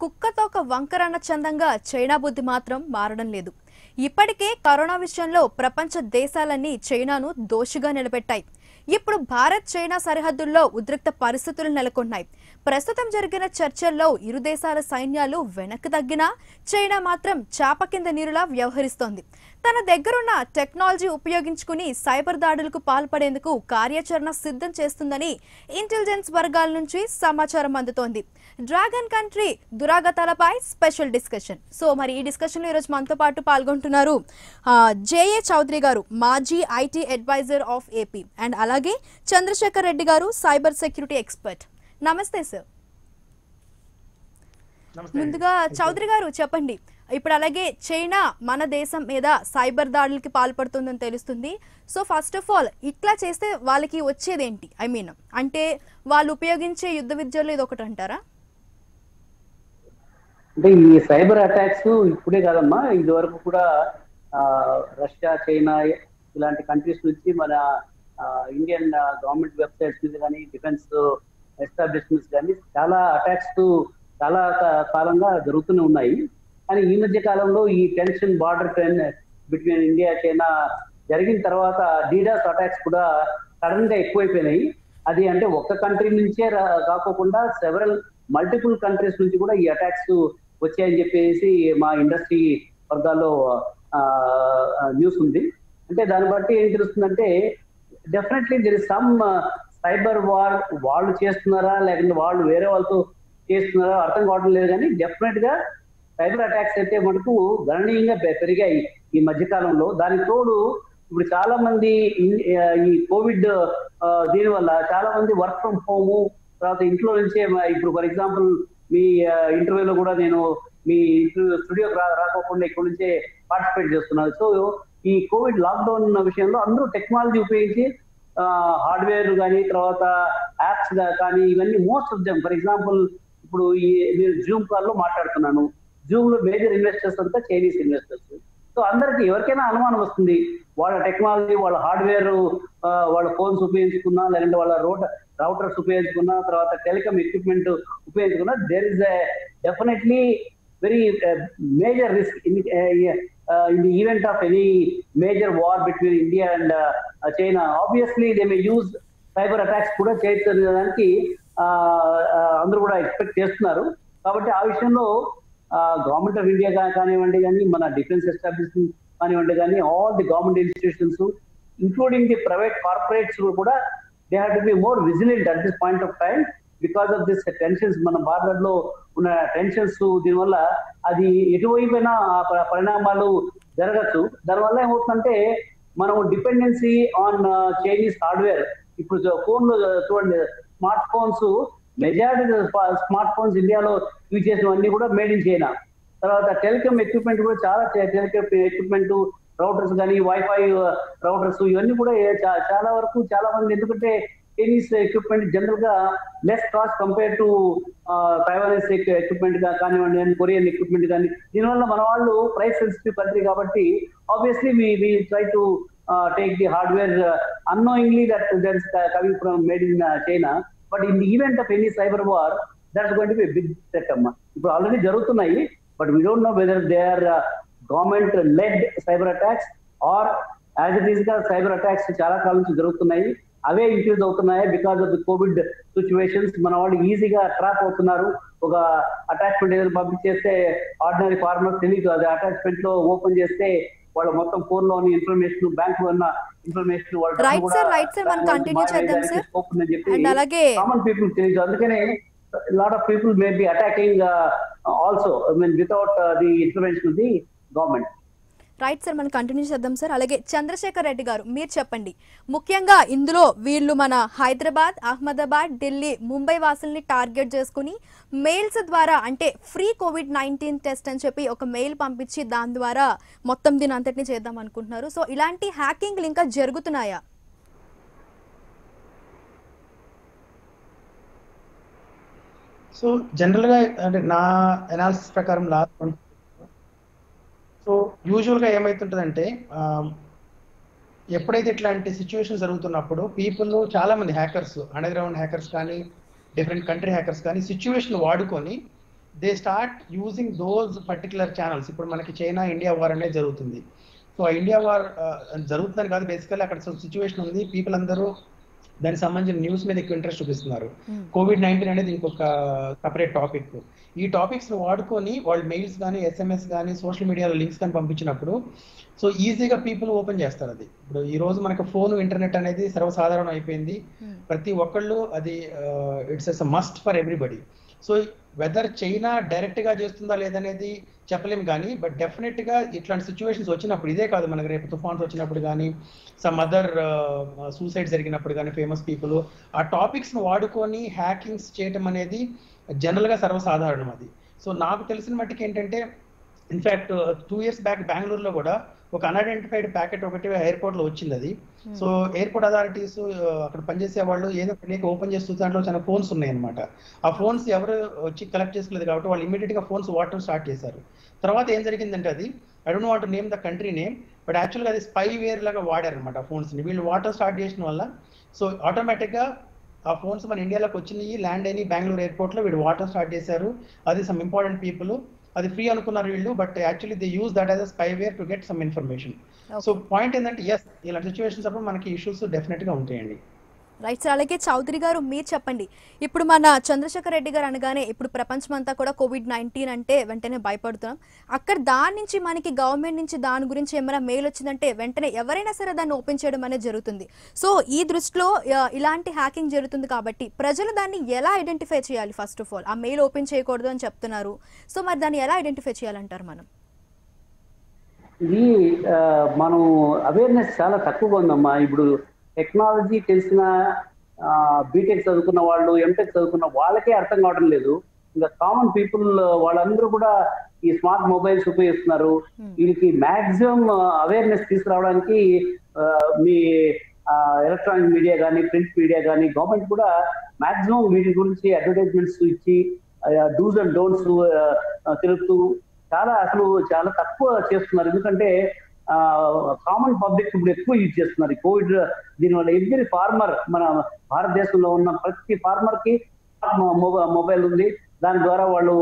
కుక్కతో ఒక వంకరన్న చందంగా చైనా బుద్ధి మాత్రం మారడం లేదు ఇప్పటికే కరోనా విషయంలో ప్రపంచ దేశాలన్నీ చైనాను దోషిగా నిలబెట్టాయి ఇప్పుడు భారత్ చైనా సరిహద్దుల్లో ఉద్రిక్త పరిస్థితులు నెలకొన్నాయి ప్రస్తుతం జరిగిన చర్చల్లో ఇరు దేశాల సైన్యాలు వెనక్కి తగ్గినా చైనా మాత్రం చాప కింద నీరులా వ్యవహరిస్తోంది తన దగ్గరున్న టెక్నాలజీ ఉపయోగించుకుని సైబర్ దాడులకు పాల్పడేందుకు కార్యాచరణ సిద్ధం చేస్తుందని ఇంటెలిజెన్స్ వర్గాల నుంచి సమాచారం అందుతోంది డ్రాగన్ కంట్రీ దురాగతాలపై స్పెషల్ డిస్కషన్ సో మరి ఈ డిస్కషన్లో ఈరోజు మనతో పాటు పాల్గొంటున్నారు ఆ, జేఏ చౌదరి గారు మాజీ IT adviser of AP and అలాగే Chandrashekar Reddy garu cyber security expert నమస్తే సార్ ముందుగా చౌదరి గారు చెప్పండి ఇప్పుడు అలాగే చైనా మన దేశం మీద సైబర్ దాడులకి పాల్పడుతుందని తెలుస్తుంది సో ఫస్ట్ ఆఫ్ ఆల్ ఇట్లా చేస్తే వాళ్ళకి వచ్చేదేంటి ఐ మీన్ అంటే వాళ్ళు ఉపయోగించే యుద్ధ విద్యలో ఇది ఒకటి అంటారా అంటే ఈ సైబర్ అటాక్స్ ఇప్పుడే కాదమ్మా ఇది వరకు కూడా ఆ, రష్యా చైనా ఇలాంటి కంట్రీస్ నుంచి మన ఆ, ఇండియన్ గవర్నమెంట్ వెబ్సైట్స్ మీద కానీ డిఫెన్స్ ఎస్టాబ్లిష్మెంట్స్ కానీ చాలా అటాక్స్ చాలా కా- కాలంగా జరుగుతూనే ఉన్నాయి కానీ ఈ మధ్య కాలంలో ఈ tension border trend between India China జరిగిన తర్వాత డీడాస్ అటాక్స్ కూడా సడన్ గా ఎక్కువైపోయినాయి అది అంటే ఒక్క కంట్రీ నుంచే రా- కాకోకుండా సెవెరల్ మల్టిపుల్ కంట్రీస్ నుంచి కూడా ఈ అటాక్స్ వచ్చాయని చెప్పేసి మా ఇండస్ట్రీ వర్గాల్లో న్యూస్ ఉంది అంటే దాన్ని బట్టి ఏం తెలుస్తుందంటే definitely there is some cyber war వాళ్ళు చేస్తున్నారా లేకుంటే వాళ్ళు వేరే వాళ్ళతో చేస్తున్నారా అర్థం కావడం లేదు కానీ డెఫినెట్ గా సైబర్ అటాక్స్ అయితే మనకు గణనీయంగా పె- పెరిగాయి ఈ మధ్య కాలంలో దానికి తోడు ఇప్పుడు చాలా మంది ఇన్- ఆ, ఈ కోవిడ్ దీని వల్ల చాలా మంది వర్క్ ఫ్రమ్ హోమ్ తర్వాత ఇంట్లో నుంచే మ- ఇప్పుడు ఫర్ ఎగ్జాంపుల్ మీ ఇంటర్వ్యూలో కూడా నేను మీ ఇంటర్వ్యూ స్టూడియోకి రా రాకోకుండా ఇక్కడ నుంచే పార్టిసిపేట్ చేస్తున్నాను సో ఈ కోవిడ్ లాక్డౌన్ విషయంలో అందరూ టెక్నాలజీ ఉపయోగించి హార్డ్వేర్ కానీ తర్వాత యాప్స్ కానీ ఇవన్నీ most of them for example ఇప్పుడు ఈ నేను జూమ్ కాల్ లో మాట్లాడుతున్నాను జూమ్ లో మేజర్ ఇన్వెస్టర్స్ అంతా చైనీస్ ఇన్వెస్టర్స్ సో అందరికి ఎవరికైనా అనుమానం వస్తుంది వాళ్ళ టెక్నాలజీ వాళ్ళ హార్డ్వేర్ వాళ్ళ ఫోన్స్ ఉపయోగించుకున్నా లేదంటే వాళ్ళ రోడ్ రౌటర్స్ ఉపయోగించుకున్నా తర్వాత టెలికామ్ ఎక్విప్మెంట్ ఉపయోగించుకున్నా there is definitely very major risk in in the event of any major war between India and China obviously they may use cyber attacks కూడా చేయడానికి అందరూ కూడా ఎక్స్పెక్ట్ చేస్తున్నారు కాబట్టి ఆ విషయంలో గవర్నమెంట్ ఆఫ్ ఇండియా కానివ్వండి కానీ మన డిఫెన్స్ ఎస్టాబ్లిష్మెంట్ కానివ్వండి కానీ all the government institutions including the private corporates కూడా they have to be more vigilant at this point of time because of this tensions మన భారత్ లో ఉన్న టెన్షన్స్ దీనివల్ల అది ఎటువైపోయినా ఆ ప- పరిణామాలు జరగచ్చు దానివల్ల ఏమవుతుందంటే మనం డిపెండెన్సీ ఆన్ చైనీస్ హార్డ్వేర్ ఇప్పుడు ఫోన్ లో చూడండి smart phones majority smart phones ఇండియాలో యూజ్ చేసినవన్నీ కూడా మేడ్ ఇన్ చైనా తర్వాత టెలికామ్ ఎక్విప్మెంట్ కూడా చాలా టెలికామ్ ఎక్విప్మెంట్ రౌటర్స్ కానీ వైఫై రౌటర్స్ ఇవన్నీ కూడా ఏ- చా- చాలా వరకు చాలా మంది ఎందుకంటే చైనీస్ ఎక్విప్మెంట్ జనరల్ గా less cost compare to Taiwanese equipment కానివ్వండి కానీ కొరియన్ ఎక్విప్మెంట్ కానీ దీనివల్ల మన వాళ్ళు ప్రైస్ సెన్సిటివ్ కంట్రీ కాబట్టి obviously we we try to take the hardware annoyingly that that is coming from made in China but in the event of any cyber war that's going to be big threat అమ్మా ఇప్పుడు already జరుగుతున్నాయి but we don't know whether they are government led cyber attacks or as it is గా cyber attacks చాలా కాలం నుంచి జరుగుతున్నాయి అవే increase అవుతున్నాయి because of the covid situations మన వాళ్ళు ఈజీగా ట్రాప్ అవుతున్నారు ఒక అటాచ్మెంట్ ఏదైనా పంపించేస్తే ఆర్డినరీ ఫార్మర్ తెలియదు అది అటాచ్మెంట్ లో ఓపెన్ చేస్తే వాళ్ళ మొత్తం ఫోన్ లోని ఇన్ఫర్మేషన్ బ్యాంక్ లో ఉన్న information Right, sir, right, sir. మనం continue చేద్దాం, sir. And అలాగే కామన్ పీపుల్ తెలియదు అందుకనే lot of people may be attacking also I mean without the information of the government right sir మనం కంటిన్యూ చేద్దాం సార్ అలాగే చంద్రశేఖర్ రెడ్డి గారు మీరు చెప్పండి ముఖ్యంగా ఇందులో వీళ్ళు మన హైదరాబాద్ అహ్మదాబాద్ ఢిల్లీ ముంబై వాసుల్ని టార్గెట్ చేసుకుని మెయిల్స్ ద్వారా అంటే ఫ్రీ కోవిడ్ నైన్టీన్ టెస్ట్ అని చెప్పి ఒక మెయిల్ పంపించి దాని ద్వారా మొత్తం దీని అంతటిని చేద్దాం అనుకుంటున్నారు సో ఇలాంటి హ్యాకింగ్లు ఇంకా జరుగుతున్నాయా సో జనరల్గా అంటే నా అనాలిసిస్ ప్రకారం లాస్ట్ సో యూజువల్గా ఏమవుతుంటుందంటే ఆ, ఎప్పుడైతే ఇట్లాంటి సిచ్యువేషన్ జరుగుతున్నప్పుడు పీపుల్ చాలా మంది హ్యాకర్స్ అండర్ గ్రౌండ్ హ్యాకర్స్ కానీ డిఫరెంట్ కంట్రీ హ్యాకర్స్ కానీ సిచ్యువేషన్ వాడుకొని they start using those particular channels ఇప్పుడు మనకి చైనా ఇండియా వార్ అనేది జరుగుతుంది సో ఆ ఇండియా వార్ జరుగుతుందని కాదు బేసికల్లీ అక్కడ సిచ్యువేషన్ ఉంది పీపుల్ అందరూ దానికి సంబంధించిన న్యూస్ మీద ఎక్కువ ఇంట్రెస్ట్ చూపిస్తున్నారు కోవిడ్ నైన్టీన్ అనేది ఇంకొక సపరేట్ టాపిక్ ఈ టాపిక్స్ వాడుకొని వాళ్ళు మెయిల్స్ కానీ ఎస్ఎంఎస్ కానీ సోషల్ మీడియాలో లింక్స్ కానీ పంపించినప్పుడు సో ఈజీగా పీపుల్ ఓపెన్ చేస్తారు అది ఇప్పుడు ఈ రోజు మనకు ఫోన్ ఇంటర్నెట్ అనేది సర్వసాధారణం అయిపోయింది ప్రతి ఒక్కళ్ళు అది it's is must for everybody so whether China direct గా చేస్తుందా లేదనేది చెప్పలేము కానీ బట్ డెఫినెట్ గా ఇట్లాంటి సిచ్యువేషన్స్ వచ్చినప్పుడు ఇదే కాదు మనకి రేపు తుఫాన్స్ వచ్చినప్పుడు కానీ సమ్ అదర్ సూసైడ్ జరిగినప్పుడు కానీ ఫేమస్ పీపుల్ ఆ టాపిక్స్ ను వాడుకొని హ్యాకింగ్స్ చేయటం అనేది జనరల్ గా సర్వసాధారణం అది సో నాకు తెలిసిన మట్టుకు ఏంటంటే ఇన్ఫాక్ట్ టూ ఇయర్స్ బ్యాక్ బెంగళూరులో కూడా ఒక అన్ఐడెంటిఫైడ్ ప్యాకెట్ ఒకటి ఎయిర్పోర్ట్ లో వచ్చింది అది సో ఎయిర్పోర్ట్ అథారిటీస్ అక్కడ పనిచేసే వాళ్ళు ఏదో తెలియక ఓపెన్ చేస్తూ దాంట్లో చాలా ఫోన్స్ ఉన్నాయి అనమాట ఆ ఫోన్స్ ఎవరు వచ్చి కలెక్ట్ చేసుకోలేదు కాబట్టి వాళ్ళు ఇమీడియట్ గా ఫోన్స్ వాడటం స్టార్ట్ చేశారు తర్వాత ఏం జరిగిందంటే అది I don't want name the country name but యాక్చువల్గా అది స్పై వేర్ లాగా వాడారు అనమాట ఆ ఫోన్స్ ని వీళ్ళు వాటర్ స్టార్ట్ చేసిన వల్ల సో ఆటోమేటిక్ గా ఆ ఫోన్స్ మన ఇండియాలోకి వచ్చినాయి ల్యాండ్ అయినాయి బెంగళూరు ఎయిర్పోర్ట్ లో వీళ్ళు వాటర్ స్టార్ట్ చేశారు అది సమ్ ఇంపార్టెంట్ పీపుల్ అది ఫ్రీ అనుకున్నారు వీళ్ళు but actually they use that as a spyware to get some information so point ఏంటంటే ఎస్ ఇలాంటి సిచ్యువేషన్స్ అప్పుడు మనకి ఇష్యూస్ డెఫినెట్ గా ఉంటాయండి రైట్ సార్ అలాగే చౌదరి గారు మీరు చెప్పండి ఇప్పుడు మన చంద్రశేఖర్ రెడ్డి గారు అనగానే ఇప్పుడు ప్రపంచం అంతా కూడా కోవిడ్ నైన్టీన్ అంటే వెంటనే భయపడుతున్నాం అక్కడ దాని నుంచి మనకి గవర్నమెంట్ నుంచి దాని గురించి ఏమైనా మెయిల్ వచ్చిందంటే వెంటనే ఎవరైనా సరే దాన్ని ఓపెన్ చేయడం అనేది జరుగుతుంది సో ఈ దృష్టిలో ఆ, ఇలాంటి హ్యాకింగ్ జరుగుతుంది కాబట్టి ప్రజలు దాన్ని ఎలా ఐడెంటిఫై చేయాలి ఫస్ట్ ఆఫ్ ఆల్ ఆ మెయిల్ ఓపెన్ చేయకూడదు అని చెప్తున్నారు సో మరి దాన్ని ఎలా ఐడెంటిఫై చేయాలంటారు మనం ఇది ఆ, మనం అవేర్నెస్ చాలా తక్కువగా ఉందమ్మా ఇప్పుడు టెక్నాలజీ తెలిసిన బీటెక్ చదువుకున్న వాళ్ళు ఎంటెక్ చదువుకున్న వాళ్ళకే అర్థం కావడం లేదు ఇంకా కామన్ పీపుల్ వాళ్ళందరూ కూడా ఈ స్మార్ట్ మొబైల్స్ ఉపయోగిస్తున్నారు వీరికి మాక్సిమం అవేర్నెస్ తీసుకురావడానికి ఆ, మీ ఎలక్ట్రానిక్ మీడియా కానీ ప్రింట్ మీడియా కానీ గవర్నమెంట్ కూడా మాక్సిమం వీటి గురించి అడ్వర్టైజ్మెంట్స్ ఇచ్చి డూస్ అండ్ డోంట్స్ తెలుపుతూ చాలా అసలు చాలా తక్కువ చేస్తున్నారు ఎందుకంటే కామన్ పబ్లిక్ ఇప్పుడు ఎక్కువ యూజ్ చేస్తున్నారు ఈ కోవిడ్ దీనివల్ల ఎవ్రీ ఫార్మర్ మన భారతదేశంలో ఉన్న ప్రతి ఫార్మర్ కి మొబైల్ ఉంది దాని ద్వారా వాళ్ళు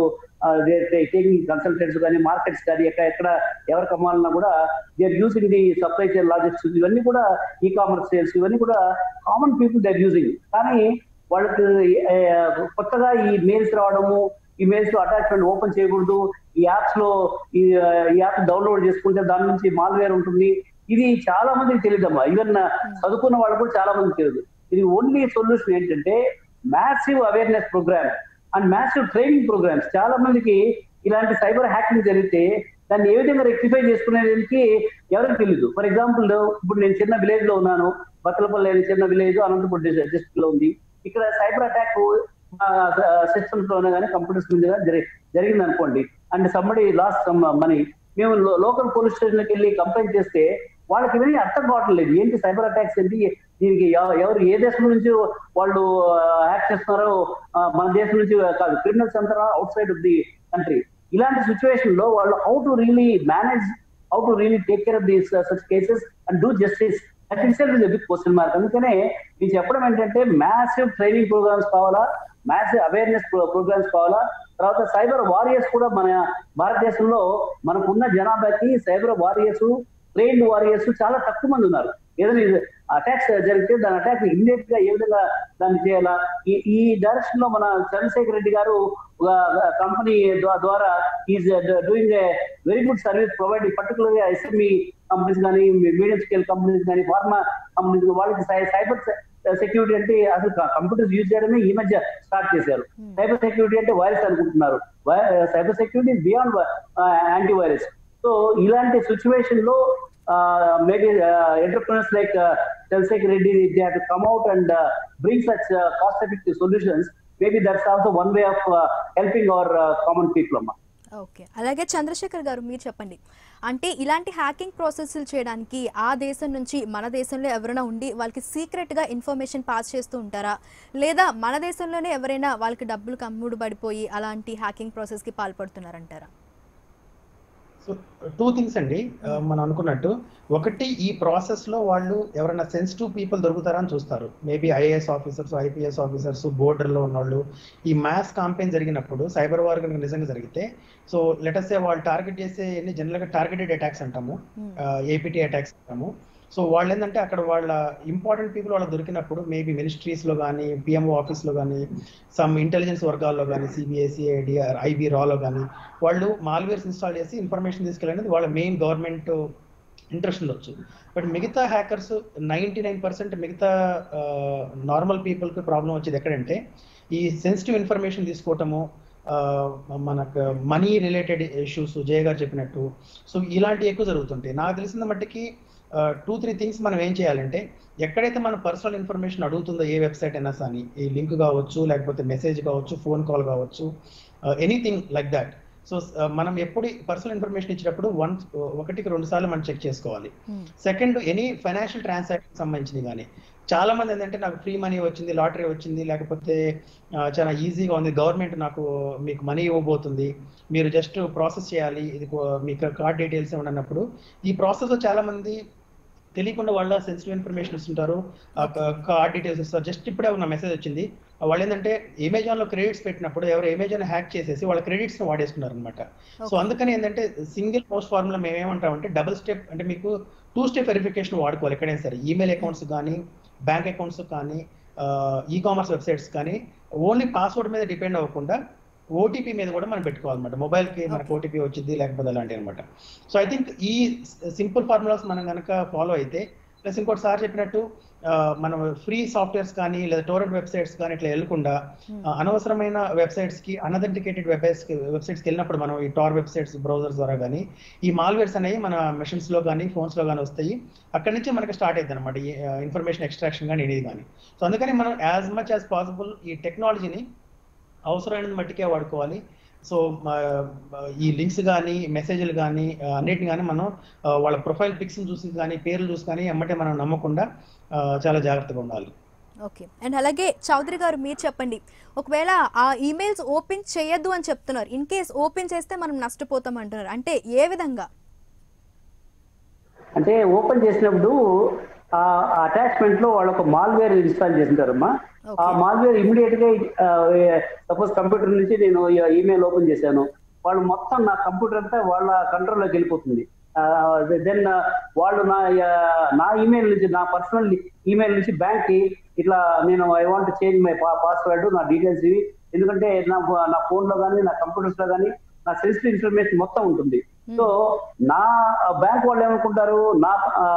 టేకింగ్ కన్సల్టెంట్స్ కానీ మార్కెట్స్ కానీ ఎక్కడ ఎక్కడ ఎవరికి అమ్మాలన్నా కూడా they are using the supply chain logistics ఇవన్నీ కూడా ఈ కామర్స్ సేల్స్ ఇవన్నీ కూడా common people they are using కానీ వాళ్ళకి ఆ, కొత్తగా ఈ మెయిల్స్ రావడము ఈ మెయిల్స్ లో అటాచ్మెంట్ ఓపెన్ చేయకూడదు ఈ యాప్స్ లో ఈ ఆ, ఈ యాప్ డౌన్లోడ్ చేసుకుంటే దాని నుంచి మాల్వేర్ ఉంటుంది ఇది చాలా మందికి తెలియదమ్మా ఈవెన్ చదువుకున్న వాళ్ళు కూడా చాలా మందికి తెలియదు ఇది ఓన్లీ సొల్యూషన్ ఏంటంటే massive awareness program and massive training programs చాలా మందికి ఇలాంటి సైబర్ హ్యాకింగ్ జరిగితే దాన్ని ఏ విధంగా రెక్టిఫై చేసుకునేదానికి ఎవరికి తెలియదు ఫర్ ఎగ్జాంపుల్ ఇప్పుడు నేను చిన్న విలేజ్ లో ఉన్నాను బత్తలపల్లి అనే చిన్న విలేజ్ అనంతపురం డిస్ట్రిక్ట్ లో ఉంది ఇక్కడ సైబర్ అటాక్ సిస్టమ్స్ లోనే కానీ కంప్యూటర్స్ మీద కానీ జరి జరిగింది అనుకోండి అండ్ సమ్మడి లాస్ట్ మనీ మేము లోకల్ పోలీస్ స్టేషన్కి వెళ్ళి కంప్లైంట్ చేస్తే వాళ్ళకి ఇవన్నీ అర్థం కావటం లేదు ఏంటి సైబర్ అటాక్స్ ఏంటి దీనికి ఎవ- ఎవరు ఏ దేశం నుంచి వాళ్ళు హ్యాక్ చేస్తున్నారో ఆ, మన దేశం నుంచి కాదు క్రిమినల్స్ అంతా outside of the country ఇలాంటి సిచ్యువేషన్ లో వాళ్ళు how to really manage how to really take care of these such cases and do justice that itself is big question mark అందుకనే నేను చెప్పడం ఏంటంటే మ్యాసివ్ ట్రైనింగ్ ప్రోగ్రామ్స్ కావాలా massive awareness programs కావాలా తర్వాత సైబర్ వారియర్స్ కూడా మన భారతదేశంలో మనకున్న జనాభాకి సైబర్ వారియర్స్ ట్రైన్డ్ వారియర్స్ చాలా తక్కువ మంది ఉన్నారు ఏదైనా అటాక్స్ జరిగితే దాని అటాక్ ఇమ్మీడియట్ గా ఏ విధంగా దాన్ని చేయాలా ఈ ఈ డైరెక్షన్ లో మన చంద్రశేఖర్ రెడ్డి గారు కంపెనీ ద్వారా is doing a very good service providing particular గా ఎస్ఎంఈ కంపెనీస్ కానీ మీడియం స్కేల్ కంపెనీస్ కానీ ఫార్మా కంపెనీస్ వాళ్ళకి సైబర్ సెక్యూరిటీ అంటే అసలు కంప్యూటర్స్ యూజ్ చేయడమే ఈ మధ్య స్టార్ట్ చేశారు సైబర్ సెక్యూరిటీ అంటే వైరస్ అనుకుంటున్నారు cyber security beyond anti virus so ఇలాంటి సిచ్యువేషన్ లో maybe entrepreneurs like Chandrashekar Reddy they have to come out and bring such cost effective solutions maybe that's also one way of helping our common people అమ్మా okay అలాగే చంద్రశేఖర్ గారు మీరు చెప్పండి అంటే ఇలాంటి hacking ప్రాసెస్లు చేయడానికి ఆ దేశం నుంచి మన దేశంలో ఎవరైనా ఉండి వాళ్ళకి సీక్రెట్గా ఇన్ఫర్మేషన్ పాస్ చేస్తూ ఉంటారా లేదా మన దేశంలోనే ఎవరైనా వాళ్ళకి డబ్బులు కమ్ముడు పడిపోయి అలాంటి హ్యాకింగ్ ప్రాసెస్కి పాల్పడుతున్నారంటారా సో టూ థింగ్స్ అండి ఆ, మనం అనుకున్నట్టు ఒకటి ఈ ప్రాసెస్ లో వాళ్ళు ఎవరైనా సెన్సిటివ్ పీపుల్ దొరుకుతారా అని చూస్తారు maybe IAS officers IPS officers border లో ఉన్నవాళ్ళు ఈ మ్యాస్ కాంపెయిన్ జరిగినప్పుడు సైబర్ వార్ కనుక నిజంగా జరిగితే సో లెటర్సే వాళ్ళు టార్గెట్ చేసే జనరల్ గా టార్గెటెడ్ అటాక్స్ అంటాము ఏపీటీ అటాక్స్ అంటాము సో వాళ్ళు ఏంటంటే అక్కడ వాళ్ళ ఇంపార్టెంట్ పీపుల్ వాళ్ళకి దొరికినప్పుడు మేబీ మినిస్ట్రీస్ లో కానీ పిఎంఓ ఆఫీస్ లో కానీ సమ్ ఇంటెలిజెన్స్ వర్గాల్లో కానీ సిబిఎస్ఈ ఐడిఆర్ ఐబీ రాలో కానీ వాళ్ళు మాల్వేర్స్ ఇన్స్టాల్ చేసి ఇన్ఫర్మేషన్ తీసుకెళ్ళినది వాళ్ళ మెయిన్ గవర్నమెంట్ ఇంట్రెస్ట్ ఉండొచ్చు బట్ మిగతా హ్యాకర్స్ నైంటీ నైన్ పర్సెంట్ మిగతా నార్మల్ పీపుల్కి ప్రాబ్లం వచ్చేది ఎక్కడంటే ఈ సెన్సిటివ్ ఇన్ఫర్మేషన్ తీసుకోవటము ఆ, మనకు మనీ రిలేటెడ్ ఇష్యూస్ జయ గారు చెప్పినట్టు సో ఇలాంటివి ఎక్కువ జరుగుతుంటాయి నాకు తెలిసిన మట్టుకి టూ త్రీ థింగ్స్ మనం ఏం చేయాలంటే ఎక్కడైతే మన పర్సనల్ ఇన్ఫర్మేషన్ అడుగుతుందో ఏ వెబ్సైట్ అయినా కానీ ఈ లింక్ కావచ్చు లేకపోతే మెసేజ్ కావచ్చు ఫోన్ కాల్ కావచ్చు ఎనీథింగ్ లైక్ దాట్ సో మనం ఎప్పుడు పర్సనల్ ఇన్ఫర్మేషన్ ఇచ్చినప్పుడు వన్ ఒకటికి రెండు సార్లు మనం చెక్ చేసుకోవాలి సెకండ్ ఎనీ ఫైనాన్షియల్ ట్రాన్సాక్షన్ సంబంధించింది కానీ చాలా మంది ఏంటంటే నాకు ఫ్రీ మనీ వచ్చింది లాటరీ వచ్చింది లేకపోతే ఆ, చాలా ఈజీగా ఉంది గవర్నమెంట్ నాకు మీకు మనీ ఇవ్వబోతుంది మీరు జస్ట్ ప్రాసెస్ చేయాలి ఇది కో- మీకు కార్డ్ డీటెయిల్స్ ఇవ్వండి అన్నప్పుడు ఈ ప్రాసెస్ చాలా మంది తెలియకుండా వాళ్ళ సెన్సిటివ్ ఇన్ఫర్మేషన్ ఇస్తుంటారు కార్డ్ డీటెయిల్స్ ఇస్తారు జస్ట్ ఇప్పుడే ఒక మెసేజ్ వచ్చింది వాళ్ళు ఏంటంటే అమెజాన్ లో క్రెడిట్స్ పెట్టినప్పుడు ఎవరు అమెజాన్ హ్యాక్ చేసేసి వాళ్ళ క్రెడిట్స్ ని వాడేసుకున్నారు అనమాట సో అందుకని ఏంటంటే సింగిల్ పోస్ట్ ఫార్ములా మేము ఏమంటామంటే డబుల్ స్టెప్ అంటే మీకు టూ స్టెప్ వెరిఫికేషన్ వాడుకోవాలి ఎక్కడైనా సరే ఈమెయిల్ అకౌంట్స్ కానీ బ్యాంక్ అకౌంట్స్ కానీ ఈ కామర్స్ వెబ్సైట్స్ కానీ ఓన్లీ పాస్వర్డ్ మీద డిపెండ్ అవ్వకుండా ఓటీపీ మీద కూడా మనం పెట్టుకోవాలన్నమాట మొబైల్ కి మనకు ఓటీపీ వచ్చింది లేకపోతే అలాంటివి అనమాట సో ఐ థింక్ ఈ సింపుల్ ఫార్ములాస్ మనం కనుక ఫాలో అయితే ప్లస్ ఇంకోటి సార్ చెప్పినట్టు ఆ, మనం ఫ్రీ సాఫ్ట్వేర్స్ కానీ లేదా టోరెంట్ వెబ్సైట్స్ కానీ ఇట్లా వెళ్ళకుండా ఆ, అనవసరమైన వెబ్సైట్స్ కి అన్అథెంటికేటెడ్ వెబ్సైట్స్ వెబ్సైట్స్కి వెళ్ళినప్పుడు మనం ఈ టార్ వెబ్సైట్స్ బ్రౌజర్స్ ద్వారా కానీ ఈ మాల్వేర్స్ అనేవి మన మెషిన్స్ లో కానీ ఫోన్స్ లో కానీ వస్తాయి అక్కడి నుంచి మనకి స్టార్ట్ అవుతుంది అనమాట ఈ ఇన్ఫర్మేషన్ ఎక్స్ట్రాక్షన్ కానీ ఇది కానీ సో అందుకని మనం యాజ్ మచ్ యాజ్ పాసిబుల్ ఈ టెక్నాలజీని అవసరమైన మట్టికే వాడుకోవాలి సో ఈ లింక్స్ కానీ మెసేజ్లు కానీ అన్నిటిని కానీ మనం ఆ, వాళ్ళ ప్రొఫైల్ పిక్స్ చూసి కానీ పేర్లు చూసి కానీ ఎమ్మటే మనం నమ్మకుండా ఆ, చాలా జాగ్రత్తగా ఉండాలి ఓకే అండ్ అలాగే చౌదరి గారు మీరు చెప్పండి ఒకవేళ ఆ ఈమెయిల్స్ ఓపెన్ చేయొద్దు అని చెప్తున్నారు ఇన్ కేస్ ఓపెన్ చేస్తే మనం నష్టపోతాం అంటున్నారు అంటే ఏ విధంగా అంటే ఓపెన్ చేసినప్పుడు ఆ అటాచ్మెంట్ లో వాళ్ళు ఒక మాల్వేర్ ఇన్స్టాల్ చేసింటారమ్మా ఆ Okay. మాల్వేర్ ఇమీడియట్ గా సపోజ్ కంప్యూటర్ నుంచి నేను ఈమెయిల్ ఓపెన్ చేశాను వాళ్ళు మొత్తం నా కంప్యూటర్ అంతా వాళ్ళ కంట్రోల్లోకి వెళ్ళిపోతుంది దెన్ వాళ్ళు నా ఆ, నా ఈమెయిల్ నుంచి నా పర్సనల్ ఈమెయిల్ నుంచి బ్యాంక్ కి ఇట్లా నేను I want change my password నా డీటెయిల్స్ ఇవి ఎందుకంటే నా నా ఫోన్ లో కానీ నా కంప్యూటర్స్ లో కానీ నా సెన్సిటివ్ ఇన్ఫర్మేషన్ మొత్తం ఉంటుంది సో నా బ్యాంక్ వాళ్ళు ఏమనుకుంటారు నా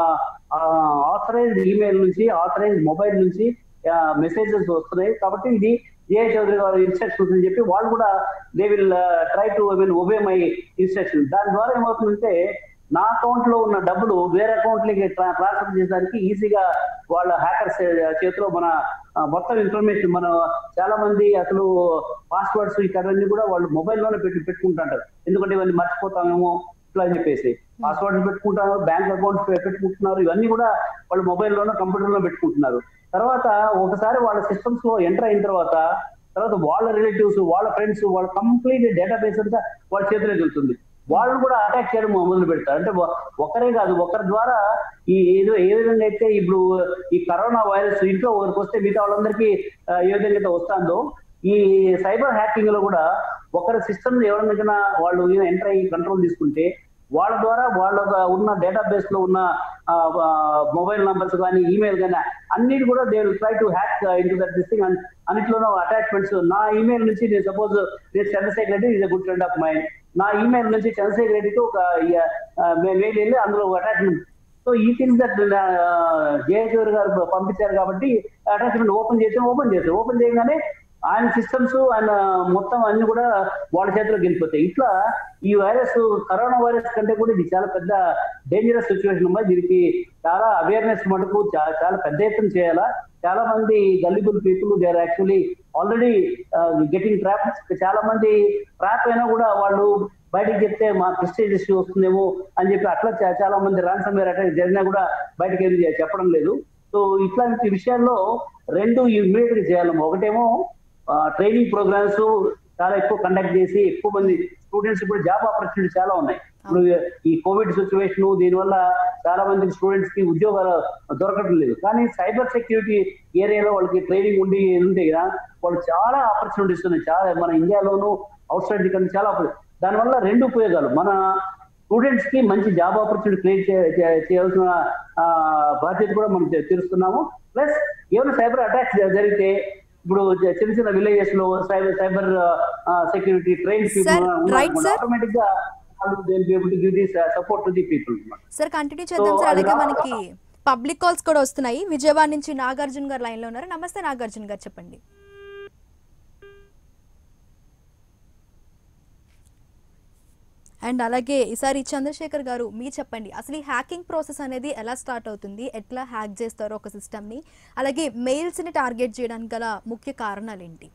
ఆథరైజ్డ్ ఈమెయిల్ నుంచి ఆథరైజ్డ్ మొబైల్ నుంచి మెసేజెస్ వస్తున్నాయి కాబట్టి ఇది ఏ చౌదరి గారు ఇన్స్ట్రక్షన్స్ అని చెప్పి వాళ్ళు కూడా they will try to I mean obey my instruction దాని ద్వారా ఏమవుతుందంటే నా అకౌంట్ లో ఉన్న డబ్బులు వేరే అకౌంట్ లకి ట్రాన్స్ఫర్ చేసడానికి ఈజీగా వాళ్ళ హ్యాకర్స్ చేతిలో మన ఆ, మొత్తం ఇన్ఫర్మేషన్ మన చాలా మంది అసలు పాస్వర్డ్స్ ఇవన్నీ కూడా వాళ్ళు మొబైల్లోనే పెట్టి పెట్టుకుంటుంటారు ఎందుకంటే ఇవన్నీ మర్చిపోతామేమో ఇట్లా అని చెప్పేసి పాస్వర్డ్ పెట్టుకుంటారు బ్యాంక్ అకౌంట్స్ పెట్టుకుంటున్నారు ఇవన్నీ కూడా వాళ్ళు మొబైల్లోనో కంప్యూటర్లో పెట్టుకుంటున్నారు తర్వాత ఒకసారి వాళ్ళ సిస్టమ్స్ లో ఎంటర్ అయిన తర్వాత తర్వాత వాళ్ళ రిలేటివ్స్ వాళ్ళ ఫ్రెండ్స్ వాళ్ళ కంప్లీట్ డేటాబేస్ అంతా వాళ్ళ చేతిలోకి వెళ్తుంది వాళ్ళు కూడా అటాక్ చేయడం మొదలు పెడతారు అంటే ఒ- ఒకరే కాదు ఒకరి ద్వారా ఈ ఏదో ఏ విధంగా అయితే ఇప్పుడు ఈ కరోనా వైరస్ ఇంట్లో ఒకరికి వస్తే మిగతా వాళ్ళందరికీ ఆ, ఏ విధంగా అయితే వస్తుందో ఈ సైబర్ హ్యాకింగ్ లో కూడా ఒకరి సిస్టమ్ ఎవరికైనా వాళ్ళు ఎంటర్ అయ్యి కంట్రోల్ తీసుకుంటే వాళ్ళ ద్వారా వాళ్ళ ఉన్న డేటాబేస్ లో ఉన్న మొబైల్ నంబర్స్ కానీ ఈమెయిల్ కానీ అన్నిటి కూడా they will try to hack into that this thing అన్నిట్లోనూ అటాచ్మెంట్స్ నా ఈమెయిల్ నుంచి నేను సపోజ్ నేను Chandrashekar Reddy is good friend of mine నా ఈమెయిల్ నుంచి చంద్రశేఖర్ రెడ్డికి ఒక మెయిల్ వెళ్ళి అందులో అటాచ్మెంట్ సో ఈ థింగ్స్ దట్ జయచూర్ గారు పంపించారు కాబట్టి అటాచ్మెంట్ ఓపెన్ చేసి ఓపెన్ చేశారు ఓపెన్ చేయగానే ఆయన సిస్టమ్స్ ఆయన మొత్తం అన్ని కూడా వాళ్ళ చేతిలోకి వెళ్ళిపోతాయి ఇట్లా ఈ వైరస్ కరోనా వైరస్ కంటే కూడా ఇది చాలా పెద్ద డేంజరస్ సిచ్యువేషన్ అమ్మా దీనికి చాలా అవేర్నెస్ మటుకు చా- చాలా పెద్ద ఎత్తున చేయాలా చాలా మంది gullible people they are actually already getting trap చాలా మంది ట్రాప్ అయినా కూడా వాళ్ళు బయటకు చెప్తే మా ప్రెస్టేజ్ ఇష్యూ వస్తుందేమో అని చెప్పి అట్లా చా- చాలా మంది రాన్సమ్ వేర్ అటాక్ జరిగినా కూడా బయటకు వెళ్ళి చెప్పడం లేదు సో ఇట్లాంటి విషయాల్లో రెండు ఇమ్మీడియట్ గా చేయాలమ్మా ఒకటేమో ట్రైనింగ్ ప్రోగ్రామ్స్ చాలా ఎక్కువ కండక్ట్ చేసి ఎక్కువ మంది స్టూడెంట్స్ కూడా జాబ్ ఆపర్చునిటీ చాలా ఉన్నాయి ఇప్పుడు ఈ కోవిడ్ సిచ్యువేషన్ దీనివల్ల చాలా మంది స్టూడెంట్స్ కి ఉద్యోగాలు దొరకడం లేదు కానీ సైబర్ సెక్యూరిటీ ఏరియాలో వాళ్ళకి ట్రైనింగ్ ఉండి ఉంటే కదా వాళ్ళు చాలా ఆపర్చునిటీస్ ఉన్నాయి చాలా మన ఇండియాలోను అవుట్ సైడ్ కంటే చాలా oppor- దానివల్ల రెండు ఉపయోగాలు మన స్టూడెంట్స్ కి మంచి జాబ్ ఆపర్చునిటీ క్రియేట్ చేయాల్సిన ఆ, బాధ్యత కూడా మనం చే- తీరుస్తున్నాము ప్లస్ ఏమైనా సైబర్ అటాక్స్ జరిగితే ఇప్పుడు చిన్న చిన్న విలేజెస్ లో cyber cyber security train Sir, right, sir. ఆటోమేటిక్ గా వాళ్ళు give this support to the people sir continue చేద్దాం So, సార్ అది అలాగే రా- మనకి పబ్లిక్ కాల్స్ కూడా వస్తున్నాయి విజయవాడ నుంచి నాగార్జున గారు లైన్ లో ఉన్నారు నమస్తే నాగార్జున గారు చెప్పండి అండ్ అలాగే ఈసారి చంద్రశేఖర్ గారు మీరు చెప్పండి అసలు ఈ హ్యాకింగ్ ప్రాసెస్ అనేది ఎలా స్టార్ట్ అవుతుంది ఎట్లా హ్యాక్ చేస్తారో ఒక సిస్టమ్ ని అలాగే మెయిల్స్ ని టార్గెట్ చేయడానికి గల ముఖ్య కారణాలు ఏంటి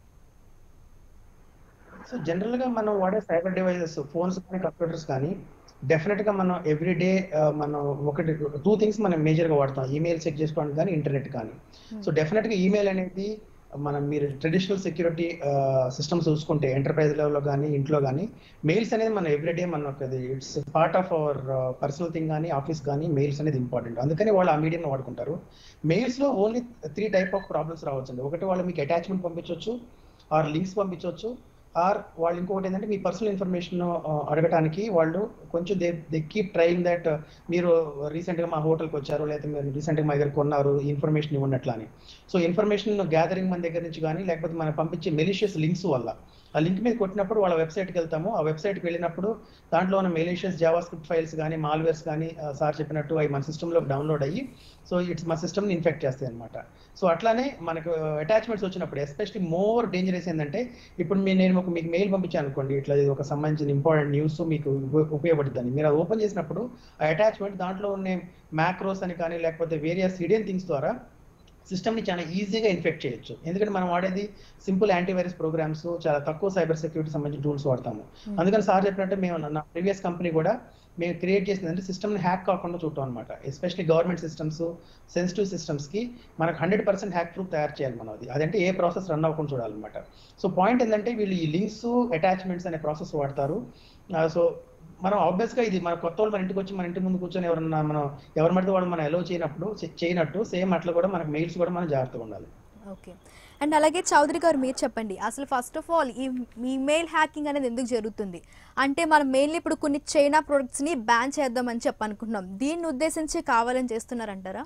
సో జనరల్ గా మనం వాడే సైబర్ డివైజెస్ ఫోన్స్ కానీ కంప్యూటర్స్ కానీ డెఫినెట్ గా మనం ఎవ్రీడే మనం ఒకటి టూ థింగ్స్ మనం మేజర్ గా వాడతాం ఈమెయిల్ చెక్ చేసుకోవడానికి కానీ ఇంటర్నెట్ కానీ సో డెఫినెట్ గా ఈమెయిల్ అనేది మనం మీరు ట్రెడిషనల్ సెక్యూరిటీ సిస్టమ్స్ చూసుకుంటే ఎంటర్ప్రైజ్ లెవెల్లో కానీ ఇంట్లో కానీ మెయిల్స్ అనేది మనం ఎవ్రీడే మనం it's part of our personal thing కానీ ఆఫీస్ కానీ మెయిల్స్ అనేది ఇంపార్టెంట్ అందుకని వాళ్ళు ఆ మీడియం వాడుకుంటారు మెయిల్స్ లో only three type of problems రావచ్చు ఒకటి వాళ్ళు మీకు అటాచ్మెంట్ పంపించవచ్చు ఆర్ లింక్స్ పంపించవచ్చు ఆర్ వాళ్ళు ఇంకొకటి ఏంటంటే మీ పర్సనల్ ఇన్ఫర్మేషన్ అడగటానికి వాళ్ళు కొంచెం they they keep trying that మీరు రీసెంట్గా మా హోటల్కి వచ్చారు లేకపోతే మీరు రీసెంట్గా మా దగ్గర కొన్నారు ఇన్ఫర్మేషన్ ఇవ్వనట్లు అని సో ఇన్ఫర్మేషన్ గ్యాదరింగ్ మన దగ్గర నుంచి కానీ లేకపోతే మనం పంపించే మెలిషియస్ లింక్స్ వల్ల ఆ లింక్ మీద కొట్టినప్పుడు వాళ్ళ వెబ్సైట్కి వెళ్తాము ఆ వెబ్సైట్కి వెళ్ళినప్పుడు దాంట్లో ఉన్న మెలిషియస్ జావా స్క్రిప్ట్ ఫైల్స్ కానీ మాల్వేర్స్ కానీ సార్ చెప్పినట్టు అవి మన సిస్టంలో డౌన్లోడ్ అయ్యి సో ఇట్స్ మా సిస్టమ్ని ఇన్ఫెక్ట్ చేస్తాయి అనమాట సో అట్లానే మనకు అటాచ్మెంట్స్ వచ్చినప్పుడు ఎస్పెషలీ మోర్ డేంజరస్ ఏంటంటే ఇప్పుడు మీ నేను ఒక మీకు మెయిల్ పంపించాను అనుకోండి ఇట్లా ఇది ఒక సంబంధించిన ఇంపార్టెంట్ న్యూస్ మీకు ఉప- ఉపయోగపడుతుంది మీరు అది ఓపెన్ చేసినప్పుడు ఆ అటాచ్మెంట్ దాంట్లో ఉన్న మ్యాక్రోస్ అని కానీ లేకపోతే వేరియస్ హిడెన్ థింగ్స్ ద్వారా సిస్టమ్ని చాలా ఈజీగా ఇన్ఫెక్ట్ చేయొచ్చు ఎందుకంటే మనం వాడేది సింపుల్ యాంటీవైరస్ ప్రోగ్రామ్స్ చాలా తక్కువ సైబర్ సెక్యూరిటీ సంబంధించిన టూల్స్ వాడతాము అందుకని సార్ చెప్పినట్టు మేము నా ప్రీవియస్ కంపెనీ కూడా మేము క్రియేట్ చేసిందంటే సిస్టమ్ని హ్యాక్ కాకుండా చూడటం అనమాట ఎస్పెషల్లీ గవర్నమెంట్ సిస్టమ్స్ సెన్సిటివ్ సిస్టమ్స్కి మనకు హండ్రెడ్ పర్సెంట్ హ్యాక్ ప్రూఫ్ తయారు చేయాలి మనం అది అదంటే ఏ ప్రాసెస్ రన్ అవ్వకుండా చూడాలన్నమాట సో పాయింట్ ఏంటంటే వీళ్ళు ఈ లింక్స్ అటాచ్మెంట్స్ అనే ప్రాసెస్ వాడతారు సో మనం ఆబ్వియస్ గా ఇది మన కొత్త వాళ్ళు మన ఇంటికి వచ్చి మన ఇంటి ముందు కూర్చొని ఎవరన్నా మనం ఎవరి మడితే వాళ్ళు మనం ఎలో చేయనప్పుడు చే- చేయనట్టు సేమ్ అట్లా కూడా మనకు మెయిల్స్ కూడా మనం జాగ్రత్తగా ఉండాలి ఓకే అండ్ అలాగే చౌదరి గారు మీరు చెప్పండి అసలు ఫస్ట్ ఆఫ్ ఆల్ ఈ ఈమెయిల్ హ్యాకింగ్ అనేది ఎందుకు జరుగుతుంది అంటే మనం మెయిన్లీ ఇప్పుడు కొన్ని చైనా ప్రొడక్ట్స్ ని బ్యాన్ చేద్దామని చెప్పి అనుకుంటున్నాం దీన్ని ఉద్దేశించి కావాలని చేస్తున్నారంటారా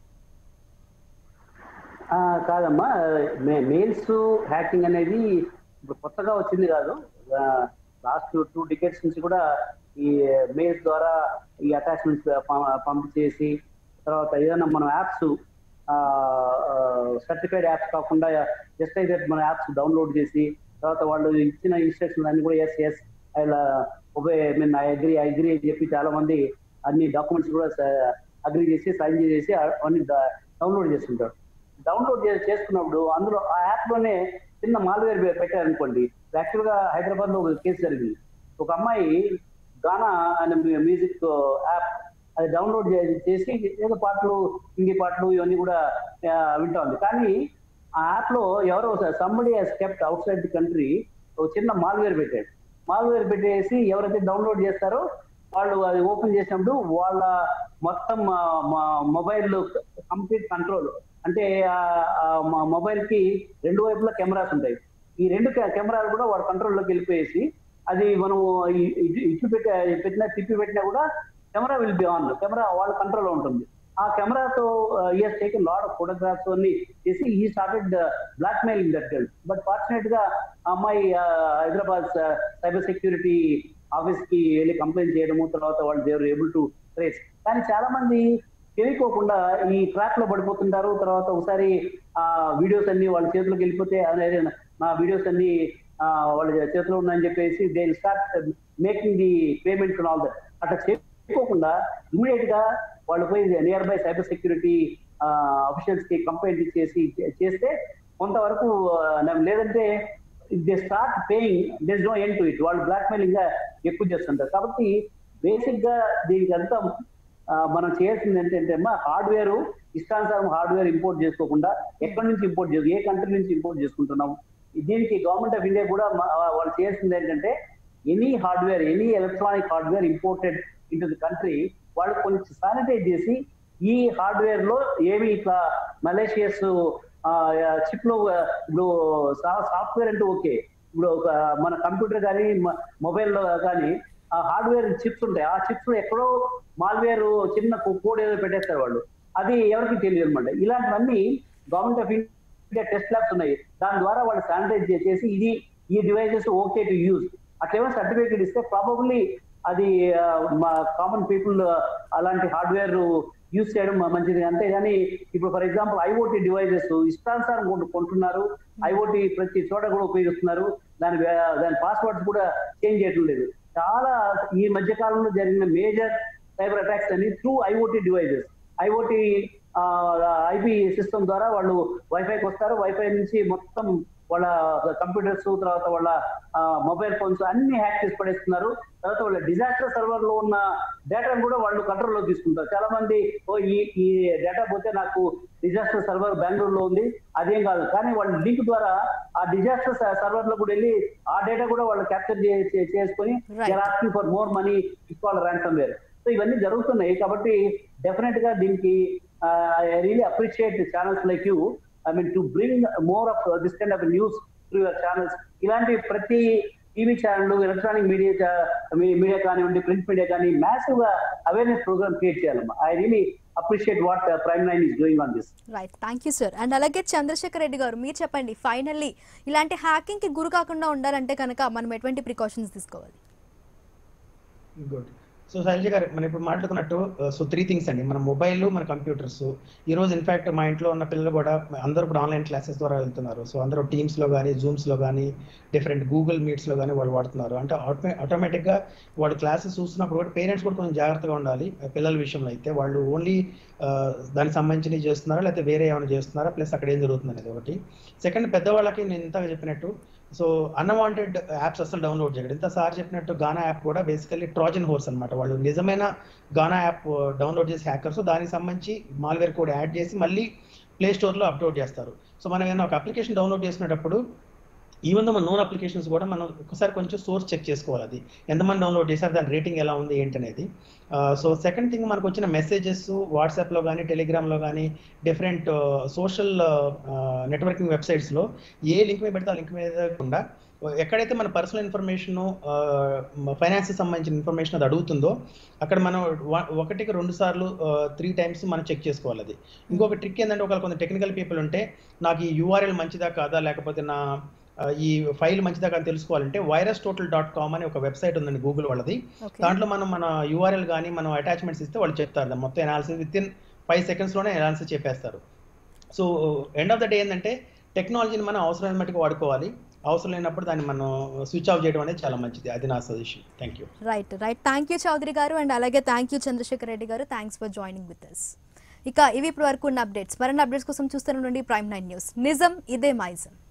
ఆ, కాదమ్మా మే- మెయిల్స్ హ్యాకింగ్ అనేది ఇప్పుడు కొత్తగా వచ్చింది కాదు లాస్ట్ టూ డికెట్స్ నుంచి కూడా ఈ మెయిల్స్ ద్వారా ఈ అటాచ్మెంట్స్ పంపించేసి తర్వాత ఏదైనా మన యాప్స్ సర్టిఫైడ్ యాప్స్ కాకుండా జస్ట్ అయితే మన యాప్స్ డౌన్లోడ్ చేసి తర్వాత వాళ్ళు ఇచ్చిన ఇన్స్ట్రక్షన్ అన్ని కూడా ఎస్ ఎస్ ఇలా obey mean I agree I agree అని చెప్పి చాలా మంది అన్ని డాక్యుమెంట్స్ కూడా అగ్రి చేసి సైన్ చేసి అవన్నీ డౌన్లోడ్ చేస్తుంటారు డౌన్లోడ్ చే- చేసుకున్నప్పుడు అందులో ఆ యాప్ లోనే చిన్న మాల్వేర్ పెట్టారనుకోండి యాక్చువల్ గా హైదరాబాద్ లో ఒక కేసు జరిగింది ఒక అమ్మాయి గానా అనే మ్యూజిక్ యాప్ అది డౌన్లోడ్ చేసి ఏదో పాటలు హిందీ పాటలు ఇవన్నీ కూడా ఆ, వింటా ఉంది కానీ ఆ యాప్ లో ఎవరో somebody he's kept outside the country ఒక చిన్న మాల్వేర్ పెట్టాడు మాల్వేర్ పెట్టేసి ఎవరైతే డౌన్లోడ్ చేస్తారో వాళ్ళు అది ఓపెన్ చేసినప్పుడు వాళ్ళ మొత్తం మొబైల్ కంప్లీట్ కంట్రోల్ అంటే మొబైల్ కి రెండు వైపులా కెమెరాస్ ఉంటాయి ఈ రెండు కె- కెమెరాలు కూడా వాడు కంట్రోల్లోకి వెళ్ళిపోయేసి అది మనం ఈ- ఇటు ఇటు పెట్టా పెట్టినా తిప్పి పెట్టినా కూడా camera will be on camera వాళ్ళ కంట్రోల్లో ఉంటుంది ఆ కెమెరాతో he's taken lot of photographs అన్ని చేసి he started blackmailing that girl but fortunate గా ఆ అమ్మాయి ఆ, హైదరాబాద్ సైబర్ సెక్యూరిటీ ఆఫీస్ కి వెళ్ళి కంప్లైంట్ చేయడము తర్వాత వాళ్ళు దేవర్ ఏబుల్ టు ట్రేస్ కానీ చాలా మంది తెలియకోకుండా ఈ ట్రాప్ లో పడిపోతుంటారు తర్వాత ఒకసారి ఆ వీడియోస్ అన్ని వాళ్ళ చేతిలోకి వెళ్ళిపోతే అనేది నా వీడియోస్ అన్ని ఆ, వాళ్ళ చేతిలో ఉన్నాయని చెప్పేసి they start making the payments all that అట్లా చేసుకోకుండా ఇమీడియట్ గా వాళ్ళు పోయి nearby cyber security officials కి కంప్లైంట్ ఇచ్చేసి చేస్తే కొంతవరకు ఆ, నా- లేదంటే they start paying there's no end to it వాళ్ళు బ్లాక్ మెయిలింగ్ గా ఎక్కువ చేస్తుంటారు కాబట్టి బేసిక్ గా దీనికి అంతా ఆ, మనం చేయాల్సింది ఏంటంటే అమ్మా హార్డ్వేర్ ఇష్టానుసారం హార్డ్వేర్ ఇంపోర్ట్ చేసుకోకుండా ఎక్కడి నుంచి ఇంపోర్ట్ చేసు ఏ కంట్రీ నుంచి ఇంపోర్ట్ చేసుకుంటున్నాం దీనికి గవర్నమెంట్ ఆఫ్ ఇండియా కూడా మా- వాళ్ళు చేయాల్సింది ఏంటంటే any hardware any electronic hardware imported in the country వాళ్ళు కొంచెం శానిటైజ్ చేసి ఈ హార్డ్వేర్ లో ఏమి ఇట్లా మలేషియస్ చిప్ లో ఆ, ఇప్పుడు సాఫ్ట్వేర్ అంటే ఓకే ఇప్పుడు ఒక మన కంప్యూటర్ కానీ మొబైల్ లో కానీ ఆ హార్డ్వేర్ చిప్స్ ఉంటాయి ఆ చిప్స్ లో ఎక్కడో మాల్వేర్ చిన్న కోడ్ ఏదో పెట్టేస్తారు వాళ్ళు అది ఎవరికి తెలియదు అనమాట ఇలాంటివన్నీ government of India test labs ఉన్నాయి దాని ద్వారా వాళ్ళు శానిటైజ్ చేసి ఇది ఈ డివైజెస్ ఓకే టు యూజ్ అట్లేమో సర్టిఫికేట్ ఇస్తే ప్రాబబ్లీ అది ఆ, మా కామన్ పీపుల్ అలాంటి హార్డ్వేర్ యూజ్ చేయడం మ- మంచిది అంతేగాని ఇప్పుడు ఫర్ ఎగ్జాంపుల్ ఐఓటీ డివైజెస్ ఇష్టానుసారం కొంటు- కొంటున్నారు ఐఓటీ ప్రతి చోట కూడా ఉపయోగిస్తున్నారు దాని వే- దాని పాస్వర్డ్స్ కూడా చేంజ్ చేయడం లేదు చాలా ఈ మధ్య కాలంలో జరిగిన మేజర్ సైబర్ అటాక్స్ అని through IoT devices IoT IP system ద్వారా వాళ్ళు వైఫైకి వస్తారు వైఫై నుంచి మొత్తం వాళ్ళ కంప్యూటర్స్ తర్వాత వాళ్ళ మొబైల్ ఫోన్స్ అన్ని హ్యాక్ చేసి పడేస్తున్నారు తర్వాత వాళ్ళ డిజాస్టర్ సర్వర్ లో ఉన్న డేటాను కూడా వాళ్ళు కంట్రోల్ లో తీసుకుంటారు చాలా మంది ఓ ఈ ఈ డేటా పోతే నాకు డిజాస్టర్ సర్వర్ బెంగళూరులో ఉంది అదేం కాదు కానీ వాళ్ళ లింక్ ద్వారా ఆ డిజాస్టర్ సర్వర్ లో కూడా వెళ్ళి ఆ డేటా కూడా వాళ్ళు క్యాప్చర్ చేసుకొని Right. Asking for more money it's ransomware so ఇవన్నీ జరుగుతున్నాయి కాబట్టి డెఫినెట్ గా దీనికి I really appreciate channels like you I mean to bring more of this kind of news through your channels ఇలాంటి ప్రతి TV channel electronic media media కానివ్వండి print media కానీ massive గా అవేర్నెస్ ప్రోగ్రామ్ క్రియేట్ చేయాలమ్మా I really appreciate what Prime Nine is doing on this right thank you sir and అలాగే చంద్రశేఖర్ రెడ్డి గారు మీరు చెప్పండి ఫైనల్లీ ఇలాంటి హ్యాకింగ్ కి గురి కాకుండా ఉండాలంటే కనుక మనం ఎటువంటి ప్రికాషన్స్ తీసుకోవాలి గుడ్ సో శైలజ గారు మనం ఇప్పుడు మాట్లాడుకున్నట్టు సో త్రీ థింగ్స్ అండి మన మొబైల్ మన కంప్యూటర్స్ ఈ రోజు ఇన్ఫాక్ట్ మా ఇంట్లో ఉన్న పిల్లలు కూడా అందరూ ఇప్పుడు ఆన్లైన్ క్లాసెస్ ద్వారా వెళ్తున్నారు సో అందరూ టీమ్స్ లో కానీ జూమ్స్ లో కానీ డిఫరెంట్ గూగుల్ మీట్స్ లో కానీ వాళ్ళు వాడుతున్నారు అంటే ఆటోమేటిక్ గా వాళ్ళు క్లాసెస్ చూస్తున్నప్పుడు కూడా పేరెంట్స్ కూడా కొంచెం జాగ్రత్తగా ఉండాలి ఆ పిల్లల విషయంలో అయితే వాళ్ళు ఓన్లీ దానికి సంబంధించినవి చేస్తున్నారా లేకపోతే వేరే ఏమైనా చేస్తున్నారా ప్లస్ అక్కడ ఏం జరుగుతుంది అనేది ఒకటి సెకండ్ పెద్దవాళ్ళకి నేను ఇంతగా చెప్పినట్టు సో అన్వాంటెడ్ యాప్స్ అసలు డౌన్లోడ్ చేయడం ఇంత సార్ చెప్పినట్టు గానా యాప్ కూడా బేసికల్లీ ట్రాజన్ హోర్స్ అన్నమాట వాళ్ళు నిజమైన గానా యాప్ డౌన్లోడ్ చేసి హ్యాకర్స్ దానికి సంబంధించి మాల్వేర్ కోడ్ యాడ్ చేసి మళ్ళీ ప్లే స్టోర్లో అప్లోడ్ చేస్తారు సో మనం ఏమైనా ఒక అప్లికేషన్ డౌన్లోడ్ చేసినప్పుడు ఈవెన్ దో మన నోన్ అప్లికేషన్స్ కూడా మనం ఒకసారి కొంచెం సోర్స్ చెక్ చేసుకోవాలి అది ఎంతమంది డౌన్లోడ్ చేశారు దాని రేటింగ్ ఎలా ఉంది ఏంటనేది సో సెకండ్ థింగ్ మనకు వచ్చిన మెసేజెస్ వాట్సాప్లో కానీ టెలిగ్రామ్లో కానీ డిఫరెంట్ సోషల్ నెట్వర్కింగ్ వెబ్సైట్స్లో ఏ లింక్ మీద పెడితే ఆ లింక్ మీద కాకుండా ఎక్కడైతే మన పర్సనల్ ఇన్ఫర్మేషన్ ఫైనాన్స్ సంబంధించిన ఇన్ఫర్మేషన్ అది అడుగుతుందో అక్కడ మనం వ- ఒకటికి రెండు సార్లు త్రీ టైమ్స్ మనం చెక్ చేసుకోవాలి అది ఇంకొక ట్రిక్ ఏంటంటే ఒకవేళ కొంత టెక్నికల్ పీపుల్ ఉంటే నాకు ఈ యూఆర్ఎల్ మంచిదా కాదా లేకపోతే నా ఆ, ఈ ఫైల్ మంచిదా కాదని తెలుసుకోవాలంటే వైరస్ టోటల్ డాట్ కామ్ అని ఒక వెబ్సైట్ ఉందండి గూగుల్ వాళ్ళది ఓకే దాంట్లో మనం మన యూఆర్ఎల్ కానీ మనం అటాచ్మెంట్స్ ఇస్తే వాళ్ళు చెప్తారు దాన్ని మొత్తం ఎనాలిసిస్ విత్ ఇన్ ఫైవ్ సెకండ్స్లోనే ఎనాలిసిస్ చెప్పేస్తారు so end of the day ఏంటంటే టెక్నాలజీని మనం అవసరమైన మట్టుకు వాడుకోవాలి అవసరం లేనప్పుడు దాన్ని మనం స్విచ్ ఆఫ్ చేయడం అనేది చాలా మంచిది అది నా suggestion thank you right right thank you Chaudhary garu and అలాగే thank you Chandrashekar Reddy garu thanks for joining with us ఇక ఇవి ఇప్పుడు వరకు ఉన్న అప్డేట్స్ మరిన్ని అప్డేట్స్ కోసం చూస్తూనే ఉండండి ప్రైమ్ నైన్ న్యూస్ నిజం ఇదే మైజం